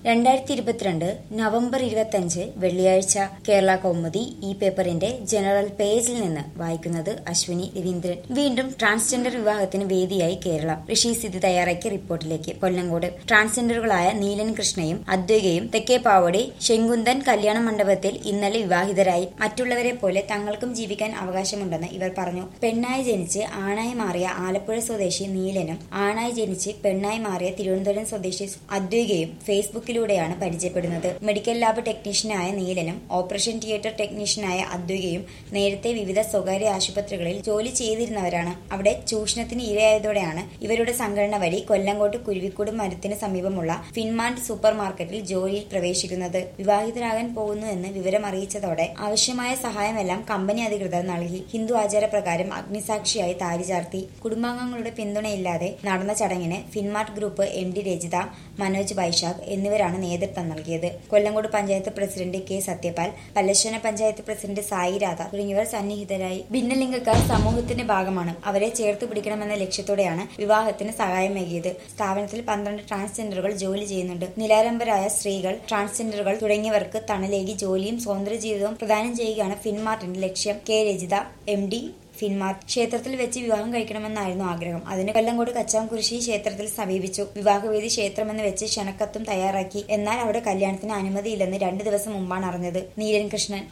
രണ്ടായിരത്തി ഇരുപത്തിരണ്ട് നവംബർ ഇരുപത്തിയഞ്ച് വെള്ളിയാഴ്ച കേരള കൗമുദി ഈ പേപ്പറിന്റെ ജനറൽ പേജിൽ നിന്ന് വായിക്കുന്നത് അശ്വിനി രവീന്ദ്രൻ വീണ്ടും ട്രാൻസ്ജെൻഡർ വിവാഹത്തിന് വേദിയായി കേരളം ഋഷി സ്ഥിതി തയ്യാറാക്കിയ റിപ്പോർട്ടിലേക്ക് കൊല്ലങ്കോട് ട്രാൻസ്ജെൻഡറുകളായ നീലൻ കൃഷ്ണയും അദ്വൈകയും തെക്കേപ്പാവടി ശെങ്കുന്തൻ കല്യാണ മണ്ഡപത്തിൽ ഇന്നലെ വിവാഹിതരായി മറ്റുള്ളവരെ പോലെ തങ്ങൾക്കും ജീവിക്കാൻ അവകാശമുണ്ടെന്ന് ഇവർ പറഞ്ഞു പെണ്ണായി ജനിച്ച് ആണായി മാറിയ ആലപ്പുഴ സ്വദേശി നീലനും ആണായി ജനിച്ച് പെണ്ണായി മാറിയ തിരുവനന്തപുരം സ്വദേശി അദ്വൈകയും ഫേസ്ബുക്കിലൂടെയാണ് പരിചയപ്പെടുന്നത് മെഡിക്കൽ ലാബ് ടെക്നീഷ്യനായ നീലനും ഓപ്പറേഷൻ തിയേറ്റർ ടെക്നീഷ്യനായ അദ്വൈകയും നേരത്തെ വിവിധ സ്വകാര്യ ആശുപത്രികളിൽ ജോലി ചെയ്തിരുന്നവരാണ് അവിടെ ചൂഷണത്തിന് ഇരയായതോടെയാണ് ഇവരുടെ സംഘടന വഴി കൊല്ലങ്കോട്ട് കുരുവിക്കൂട് മരത്തിന് സമീപമുള്ള ഫിൻമാൻഡ് സൂപ്പർ മാർക്കറ്റിൽ ജോലിയിൽ പ്രവേശിക്കുന്നത് വിവാഹിതരാകാൻ പോകുന്നു എന്ന് വിവരം അറിയിച്ചതോടെ ആവശ്യമായ സഹായമെല്ലാം കമ്പനി അധികൃതർ നൽകി ഹിന്ദു ആചാരപ്രകാരം അഗ്നിസാക്ഷിയായി താലി ചാർത്തി കുടുംബാംഗങ്ങളുടെ പിന്തുണയില്ലാതെ നടന്ന ചടങ്ങിന് Finmart group M D Rajitha Manoj Vaisakh എന്നിവരാണ് നേതൃത്വം നൽകിയത് Kollengode panchayat president K Sathyapal Pallassana panchayat president Sai Radha തുടങ്ങിയവർ സന്നിഹിതരായി ഭിന്നലിംഗക്കാർ സമൂഹത്തിന്റെ ഭാഗമാണ് അവരെ ചേർത്ത് പിടിക്കണമെന്ന ലക്ഷ്യത്തോടെയാണ് വിവാഹത്തിന് സഹായമേകിയത് സ്ഥാപനത്തിൽ പന്ത്രണ്ട് ട്രാൻസ്ജെൻഡറുകൾ ജോലി ചെയ്യുന്നുണ്ട് നിലാരംബരായ സ്ത്രീകൾ ട്രാൻസ്ജെൻഡറുകൾ തുടങ്ങിയവർക്ക് തണലേകി ജോലിയും സ്വതന്ത്ര ജീവിതവും പ്രദാനം ചെയ്യുകയാണ് ഫിൻമാർട്ടിന്റെ ലക്ഷ്യം K Rajitha M D Finmart ക്ഷേത്രത്തിൽ വെച്ച് വിവാഹം കഴിക്കണമെന്നായിരുന്നു ആഗ്രഹം അതിന് കൊല്ലങ്കോട് കച്ചാംകുരിശി ക്ഷേത്രത്തിൽ സമീപിച്ചു വിവാഹവേദി ക്ഷേത്രമെന്ന് വെച്ച് ക്ഷണക്കത്തും തയ്യാറാക്കി എന്നാൽ അവിടെ കല്യാണത്തിന് അനുമതിയില്ലെന്ന് രണ്ടു ദിവസം മുമ്പാണ് അറിഞ്ഞത് നീരൻ കൃഷ്ണൻ